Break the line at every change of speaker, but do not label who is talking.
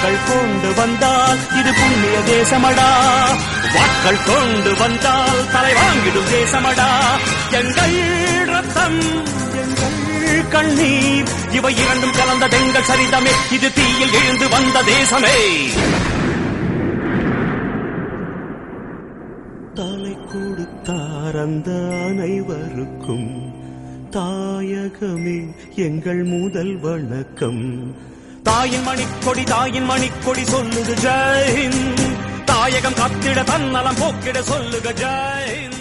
வாட்கள் கொண்டு வந்தால் இது புண்ணிய தேசமடா வாட்கள் கொண்டு வந்தால் தலை வாங்கிடும் தேசமடா எங்கள் ரத்தம் எங்கள் கண்ணீர் இவை இரண்டும் கலந்த எங்கள் சரிதமே இது தீயில் எழுந்து வந்த தேசமே தலை கொடுத்தார் அந்த அனைவருக்கும் தாயகமே எங்கள் முதல் வணக்கம் தாயின் மணிக்கொடி தாயின் மணிக்கொடி சொல்லுக ஜெயின் தாயகம் கத்திட தன்னலம் போக்கிட சொல்லுக ஜெயின்